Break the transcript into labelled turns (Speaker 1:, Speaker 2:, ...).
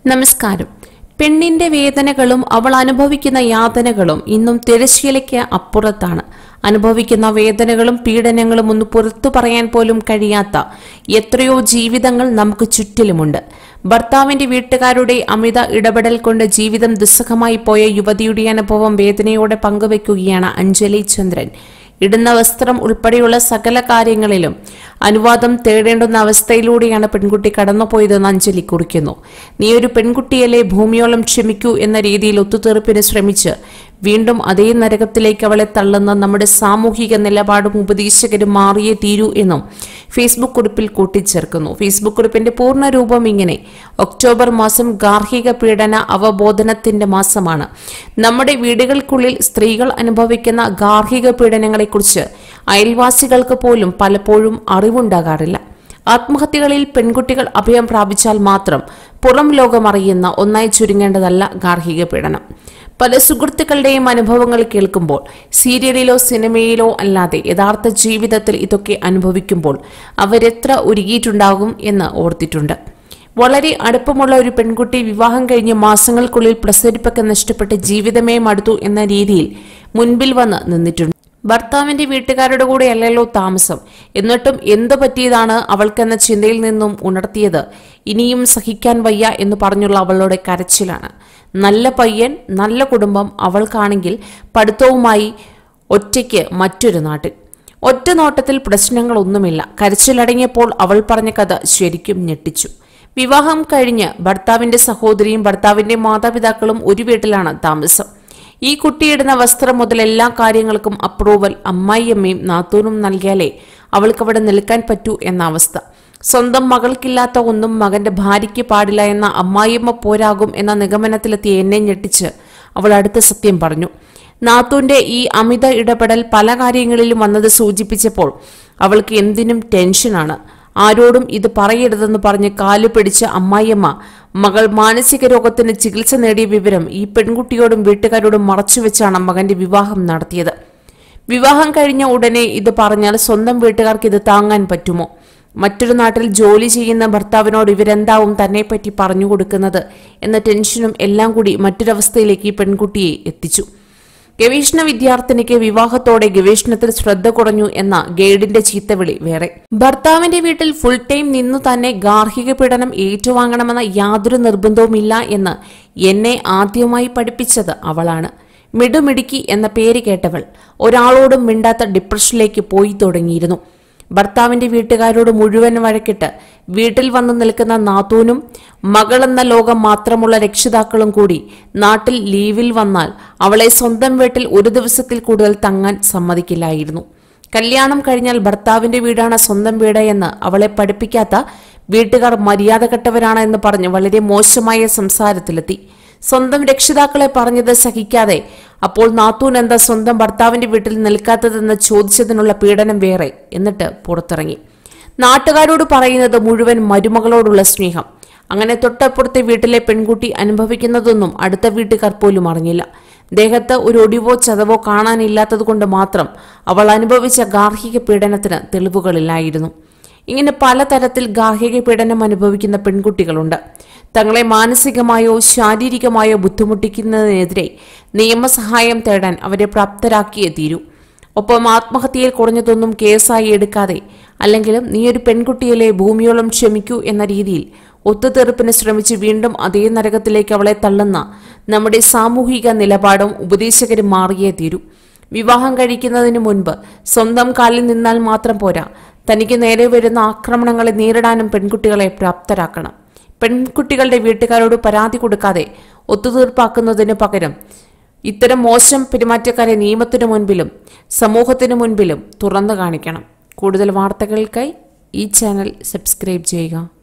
Speaker 1: നമസ്കാരം പെണ്ണിന്റെ വേദനകളും അവൾ അനുഭവിക്കുന്ന യാതനകളും ഇന്നും തിരശ്ശീലയ്ക്ക് അപ്പുറത്താണ് അനുഭവിക്കുന്ന വേദനകളും പീഡനങ്ങളും ഒന്ന് പുറത്തു പറയാൻ പോലും കഴിയാത്ത എത്രയോ ജീവിതങ്ങൾ നമുക്ക് ചുറ്റിലുമുണ്ട് ഭർത്താവിന്റെ വീട്ടുകാരുടെ അമിത ഇടപെടൽ കൊണ്ട് ജീവിതം ദുസ്സഹമായി പോയ യുവതിയുടെ അനുഭവം വേദനയോടെ പങ്കുവെക്കുകയാണ് അഞ്ജലി ചന്ദ്രൻ ഇടുന്ന വസ്ത്രം ഉൾപ്പെടെയുള്ള സകല കാര്യങ്ങളിലും അനുവാദം തേടേണ്ടുന്ന അവസ്ഥയിലൂടെയാണ് പെൺകുട്ടി കടന്നുപോയതെന്ന് അഞ്ജലി കുറിക്കുന്നു നീ ഒരു പെൺകുട്ടിയല്ലേ ഭൂമിയോളം ക്ഷമിക്കൂ എന്ന രീതിയിൽ ഒത്തുതീർപ്പിന് ശ്രമിച്ച് വീണ്ടും അതേ നരകത്തിലേക്ക് അവളെ തള്ളുന്ന നമ്മുടെ സാമൂഹിക നിലപാടും ഉപദേശകരും മാറിയേ തീരൂ എന്നും ഫേസ്ബുക്ക് കുറിപ്പിൽ കൂട്ടിച്ചേർക്കുന്നു ഫേസ്ബുക്ക് കുറിപ്പിന്റെ പൂർണ്ണ രൂപം ഇങ്ങനെ ഒക്ടോബർ മാസം ഗാർഹിക പീഡന അവബോധനത്തിന്റെ മാസമാണ് നമ്മുടെ വീടുകൾക്കുള്ളിൽ സ്ത്രീകൾ അനുഭവിക്കുന്ന ഗാർഹിക പീഡനങ്ങളെക്കുറിച്ച് അയൽവാസികൾക്ക് പോലും പലപ്പോഴും അറിവുണ്ടാകാറില്ല ആത്മഹത്യകളിൽ പെൺകുട്ടികൾ അഭയം പ്രാപിച്ചാൽ മാത്രം പുറം ലോകമറിയുന്ന ഒന്നായി ചുരുങ്ങേണ്ടതല്ല ഗാർഹിക പീഡനം പല സുഹൃത്തുക്കളുടെയും അനുഭവങ്ങൾ കേൾക്കുമ്പോൾ സീരിയലിലോ സിനിമയിലോ അല്ലാതെ യഥാർത്ഥ ജീവിതത്തിൽ ഇതൊക്കെ അനുഭവിക്കുമ്പോൾ അവരെത്ര ഉരുകിയിട്ടുണ്ടാകും എന്ന് ഓർത്തിട്ടുണ്ട് വളരെ അടുപ്പമുള്ള ഒരു പെൺകുട്ടി വിവാഹം കഴിഞ്ഞ് മാസങ്ങൾക്കുള്ളിൽ പ്രസരിപ്പൊക്കെ നഷ്ടപ്പെട്ട് ജീവിതമേ മടുത്തു എന്ന രീതിയിൽ മുൻപിൽ വന്ന് നിന്നിട്ടുണ്ട് ഭർത്താവിന്റെ വീട്ടുകാരുടെ കൂടെ അല്ലല്ലോ താമസം എന്നിട്ടും എന്തു പറ്റിയതാണ് അവൾക്കെന്ന ചിന്തയിൽ നിന്നും ഉണർത്തിയത് ഇനിയും സഹിക്കാൻ വയ്യ എന്ന് പറഞ്ഞുള്ള അവളുടെ കരച്ചിലാണ് നല്ല പയ്യൻ നല്ല കുടുംബം അവൾക്കാണെങ്കിൽ പഠിത്തവുമായി ഒറ്റയ്ക്ക് മറ്റൊരു നാട്ടിൽ ഒറ്റ നോട്ടത്തിൽ പ്രശ്നങ്ങളൊന്നുമില്ല കരച്ചിലടങ്ങിയപ്പോൾ അവൾ പറഞ്ഞ കഥ ശരിക്കും ഞെട്ടിച്ചു വിവാഹം കഴിഞ്ഞ് ഭർത്താവിന്റെ സഹോദരിയും ഭർത്താവിന്റെ മാതാപിതാക്കളും ഒരു വീട്ടിലാണ് താമസം ഈ കുട്ടിയിടുന്ന വസ്ത്രം മുതൽ എല്ലാ കാര്യങ്ങൾക്കും അപ്രൂവൽ അമ്മായിയമ്മയും നാത്തൂനും നൽകിയാലേ അവൾക്ക് അവിടെ നിൽക്കാൻ പറ്റൂ എന്ന അവസ്ഥ സ്വന്തം മകൾക്കില്ലാത്ത ഒന്നും മകന്റെ ഭാര്യയ്ക്ക് പാടില്ല എന്ന അമ്മായിയമ്മ പോരാകും എന്ന നിഗമനത്തിലെത്തിയ എന്നെ ഞെട്ടിച്ച് അവൾ അടുത്ത സത്യം പറഞ്ഞു നാത്തൂന്റെ ഈ അമിത ഇടപെടൽ പല കാര്യങ്ങളിലും വന്നത് സൂചിപ്പിച്ചപ്പോൾ അവൾക്ക് എന്തിനും ടെൻഷനാണ് ആരോടും ഇത് പറയരുതെന്ന് പറഞ്ഞ് കാലു പിടിച്ച അമ്മായിയമ്മ മകൾ മാനസിക രോഗത്തിന് ചികിത്സ നേടിയ വിവരം ഈ പെൺകുട്ടിയോടും വീട്ടുകാരോടും മറച്ചുവെച്ചാണ് മകന്റെ വിവാഹം നടത്തിയത് വിവാഹം കഴിഞ്ഞ ഉടനെ ഇത് പറഞ്ഞാൽ സ്വന്തം വീട്ടുകാർക്ക് ഇത് താങ്ങാൻ പറ്റുമോ മറ്റൊരു നാട്ടിൽ ജോലി ചെയ്യുന്ന ഭർത്താവിനോട് ഇവരെന്താവും തന്നെപ്പറ്റി പറഞ്ഞു കൊടുക്കുന്നത് എന്ന ടെൻഷനും എല്ലാം കൂടി മറ്റൊരവസ്ഥയിലേക്ക് ഈ പെൺകുട്ടിയെ എത്തിച്ചു ഗവേഷണ വിദ്യാർത്ഥിനിക്ക് വിവാഹത്തോടെ ഗവേഷണത്തിൽ ശ്രദ്ധ കുറഞ്ഞു എന്ന ഗൈഡിന്റെ ചീത്തവിളി വേറെ ഭർത്താവിന്റെ വീട്ടിൽ ഫുൾ ടൈം നിന്നു തന്നെ ഗാർഹിക പീഡനം ഏറ്റുവാങ്ങണമെന്ന യാതൊരു നിർബന്ധവുമില്ല എന്ന് എന്നെ ആദ്യമായി പഠിപ്പിച്ചത് അവളാണ് മിടുമിടുക്കി എന്ന പേര് കേട്ടവൾ ഒരാളോടും മിണ്ടാത്ത ഡിപ്രഷനിലേക്ക് പോയി തുടങ്ങിയിരുന്നു ഭർത്താവിന്റെ വീട്ടുകാരോട് മുഴുവൻ വഴക്കിട്ട് വീട്ടിൽ വന്നു നിൽക്കുന്ന നാത്തൂനും മകളെന്ന ലോകം മാത്രമുള്ള രക്ഷിതാക്കളും കൂടി നാട്ടിൽ ലീവിൽ വന്നാൽ അവളെ സ്വന്തം വീട്ടിൽ ഒരു ദിവസത്തിൽ കൂടുതൽ തങ്ങാൻ സമ്മതിക്കില്ലായിരുന്നു കല്യാണം കഴിഞ്ഞാൽ ഭർത്താവിന്റെ വീടാണ് സ്വന്തം വീട് എന്ന് അവളെ പഠിപ്പിക്കാത്ത വീട്ടുകാർ മര്യാദ കെട്ടവരാണ് എന്ന് പറഞ്ഞ് വളരെ മോശമായ സംസാരത്തിലെത്തി സ്വന്തം രക്ഷിതാക്കളെ പറഞ്ഞത് സഹിക്കാതെ അപ്പോൾ നാത്തൂൻ എന്താ സ്വന്തം ഭർത്താവിന്റെ വീട്ടിൽ നിൽക്കാത്തതെന്ന് ചോദിച്ചതിനുള്ള പീഡനം വേറെ എന്നിട്ട് പുറത്തിറങ്ങി നാട്ടുകാരോട് പറയുന്നത് മുഴുവൻ മരുമകളോടുള്ള സ്നേഹം അങ്ങനെ തൊട്ടപ്പുറത്തെ വീട്ടിലെ പെൺകുട്ടി അനുഭവിക്കുന്നതൊന്നും അടുത്ത വീട്ടുകാർ പോലും അറിഞ്ഞില്ല ദേഹത്ത് ഒരു ഒടിവോ ചതവോ കാണാനില്ലാത്തതുകൊണ്ട് മാത്രം അവൾ അനുഭവിച്ച ഗാർഹിക പീഡനത്തിന് തെളിവുകളില്ലായിരുന്നു ഇങ്ങനെ പലതരത്തിൽ ഗാർഹിക പീഡനം അനുഭവിക്കുന്ന പെൺകുട്ടികളുണ്ട് തങ്ങളെ മാനസികമായോ ശാരീരികമായോ ബുദ്ധിമുട്ടിക്കുന്നതിനെതിരെ നിയമസഹായം തേടാൻ അവരെ പ്രാപ്തരാക്കിയേ തീരൂ ഒപ്പം ആത്മഹത്യയിൽ കുറഞ്ഞതൊന്നും കേസായി എടുക്കാതെ അല്ലെങ്കിലും നീ ഒരു പെൺകുട്ടിയിലെ ഭൂമിയോളം ക്ഷമിക്കൂ എന്ന രീതിയിൽ ഒത്തുതീർപ്പിന് ശ്രമിച്ച് വീണ്ടും അതേ നരകത്തിലേക്ക് അവളെ തള്ളുന്ന നമ്മുടെ സാമൂഹിക നിലപാടും ഉപദേശകരും മാറിയേ തീരൂ വിവാഹം കഴിക്കുന്നതിന് മുൻപ് സ്വന്തം കാലിൽ നിന്നാൽ മാത്രം പോരാ തനിക്ക് നേരെ വരുന്ന ആക്രമണങ്ങളെ നേരിടാനും പെൺകുട്ടികളെ പ്രാപ്തരാക്കണം പെൺകുട്ടികളുടെ വീട്ടുകാരോട് പരാതി കൊടുക്കാതെ ഒത്തുതീർപ്പാക്കുന്നതിന് പകരം ഇത്തരം മോശം പെരുമാറ്റക്കാരെ നിയമത്തിനു മുൻപിലും സമൂഹത്തിനു മുൻപിലും തുറന്നു കാണിക്കണം കൂടുതൽ വാർത്തകൾക്കായി ഈ ചാനൽ സബ്സ്ക്രൈബ് ചെയ്യുക